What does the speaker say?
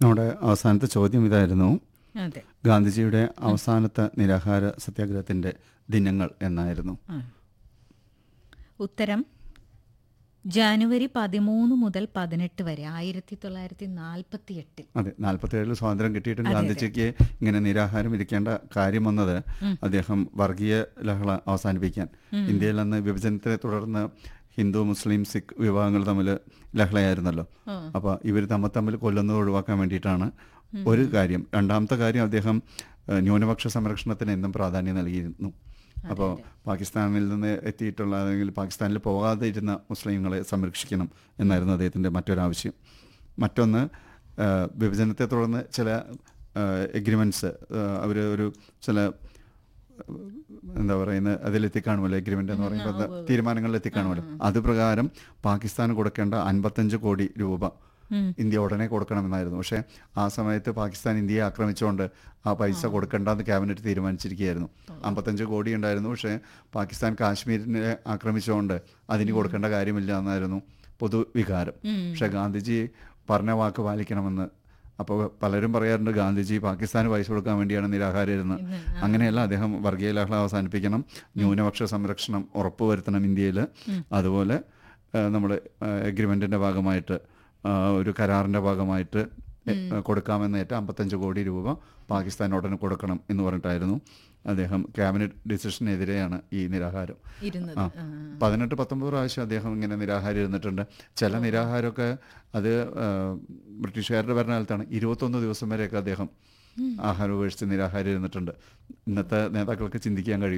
നമ്മുടെ അവസാനത്തെ ചോദ്യം ഇതായിരുന്നു അതെ ഗാന്ധിജിയുടെ അവസാനത്തെ നിരാഹാര സത്യാഗ്രഹത്തിന്റെ ദിനങ്ങൾ എന്നായിരുന്നു ആ. ഉത്തരം ജാനുവരി പതിമൂന്ന് മുതൽ പതിനെട്ട് വരെ ആയിരത്തി തൊള്ളായിരത്തി നാൽപ്പത്തി എട്ടിൽ അതെ നാൽപ്പത്തേഴിൽ സ്വാതന്ത്ര്യം കിട്ടിയിട്ടും അതെ, ഗാന്ധിജിക്ക് ഇങ്ങനെ നിരാഹാരം ഇരിക്കേണ്ട കാര്യം വന്നത് അദ്ദേഹം വർഗീയ ലഹള അവസാനിപ്പിക്കാൻ ഇന്ത്യയിൽ അന്ന് വിഭജനത്തെ തുടർന്ന് ഹിന്ദു മുസ്ലിം സിഖ് വിഭാഗങ്ങൾ തമ്മിൽ ലഹളയായിരുന്നല്ലോ ആ. അപ്പോൾ ഇവർ തമ്മിൽ തമ്മിൽ കൊല്ലുന്നത് ഒഴിവാക്കാൻ വേണ്ടിയിട്ടാണ് ഒരു കാര്യം രണ്ടാമത്തെ കാര്യം അദ്ദേഹം ഏഹ്, ന്യൂനപക്ഷ സംരക്ഷണത്തിന് എന്നും പ്രാധാന്യം നൽകിയിരുന്നു അപ്പോൾ പാകിസ്ഥാനിൽ നിന്ന് എത്തിയിട്ടുള്ള അല്ലെങ്കിൽ പാകിസ്ഥാനിൽ പോകാതെ ഇരുന്ന മുസ്ലിങ്ങളെ സംരക്ഷിക്കണം എന്നായിരുന്നു അദ്ദേഹത്തിൻ്റെ മറ്റൊരാവശ്യം മറ്റൊന്ന് ആ, വിഭജനത്തെ തുടർന്ന് ചില എഗ്രിമെൻറ്റ്സ് അവർ ഒരു ചില ആ, എന്താ പറയുന്നത് അതിലെത്തിക്കാണുമല്ലോ എഗ്രിമെൻ്റ് എന്ന് പറയുമ്പോൾ തീരുമാനങ്ങളിൽ എത്തിക്കാണുമല്ലോ അത് പ്രകാരം പാകിസ്ഥാന് കൊടുക്കേണ്ട അൻപത്തഞ്ച് കോടി രൂപ ഇന്ത്യ ഉടനെ കൊടുക്കണമെന്നായിരുന്നു പക്ഷേ ആ സമയത്ത് പാകിസ്ഥാൻ ഇന്ത്യയെ ആക്രമിച്ചുകൊണ്ട് ആ പൈസ കൊടുക്കേണ്ടെന്ന് ക്യാബിനറ്റ് തീരുമാനിച്ചിരിക്കുകയായിരുന്നു അമ്പത്തഞ്ച് കോടി ഉണ്ടായിരുന്നു പക്ഷേ പാകിസ്ഥാൻ കാശ്മീരിനെ ആക്രമിച്ചുകൊണ്ട് അതിന് കൊടുക്കേണ്ട കാര്യമില്ല എന്നായിരുന്നു പൊതുവികാരം പക്ഷേ ഗാന്ധിജി പറഞ്ഞ വാക്ക് പാലിക്കണമെന്ന് അപ്പോൾ പലരും പറയാറുണ്ട് ഗാന്ധിജി പാകിസ്ഥാന് പൈസ കൊടുക്കാൻ വേണ്ടിയാണ് നിരാഹാരം ഇരുന്നത് അങ്ങനെയല്ല അദ്ദേഹം വർഗീയ ലഹള അവസാനിപ്പിക്കണം ന്യൂനപക്ഷ സംരക്ഷണം ഉറപ്പുവരുത്തണം ഇന്ത്യയിൽ അതുപോലെ നമ്മുടെ എഗ്രിമെൻറ്റിൻ്റെ ഭാഗമായിട്ട് ആ, ഒരു കരാറിൻ്റെ ഭാഗമായിട്ട് എ- കൊടുക്കാമെന്നേറ്റ അമ്പത്തഞ്ച് കോടി രൂപ പാകിസ്ഥാൻ ഉടനെ കൊടുക്കണം എന്ന് പറഞ്ഞിട്ടായിരുന്നു അദ്ദേഹം ക്യാബിനറ്റ് ഡിസിഷനെതിരെയാണ് ഈ നിരാഹാരം ഇരുന്നത് ആ പതിനെട്ട് പത്തൊമ്പത് പ്രാവശ്യം അദ്ദേഹം ഇങ്ങനെ നിരാഹാരം ഇരുന്നിട്ടുണ്ട് ചില നിരാഹാരമൊക്കെ അത് ആ, ബ്രിട്ടീഷുകാരുടെ ഭരണകാലത്താണ് ഇരുപത്തൊന്ന് ദിവസം വരെയൊക്കെ അദ്ദേഹം ആഹാരം ഉപേക്ഷിച്ച് നിരാഹാരം ഇരുന്നിട്ടുണ്ട് ഇന്നത്തെ നേതാക്കൾക്ക് ചിന്തിക്കാൻ കഴിയും